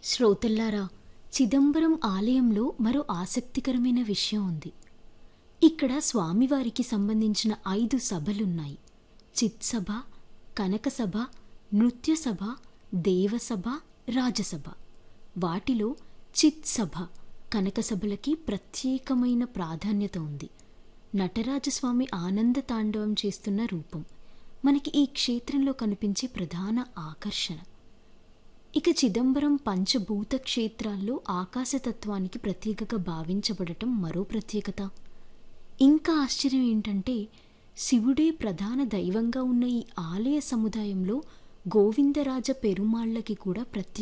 శ్రోతల్లారా చిదంబరం ఆలయంలో మరో ఆసక్తికరమైన విషయం ఉంది ఇక్కడ స్వామివారికి సంబంధించిన ఐదు సభలున్నాయి చిత్సభ కనకసభ నృత్యసభ దేవసభ రాజసభ వాటిలో చిత్సభ కనకసభలకి ప్రత్యేకమైన ప్రాధాన్యత ఉంది నటరాజస్వామి ఆనంద తాండవం చేస్తున్న రూపం మనకి ఈ క్షేత్రంలో కనిపించే ప్రధాన ఆకర్షణ ఇక చిదంబరం పంచభూత క్షేత్రాల్లో ఆకాశతత్వానికి ప్రత్యేకగా భావించబడటం మరో ప్రత్యేకత ఇంకా ఆశ్చర్యం ఏంటంటే శివుడే ప్రధాన దైవంగా ఉన్న ఈ ఆలయ సముదాయంలో గోవిందరాజ పెరుమాళ్ళకి కూడా ప్రత్యేక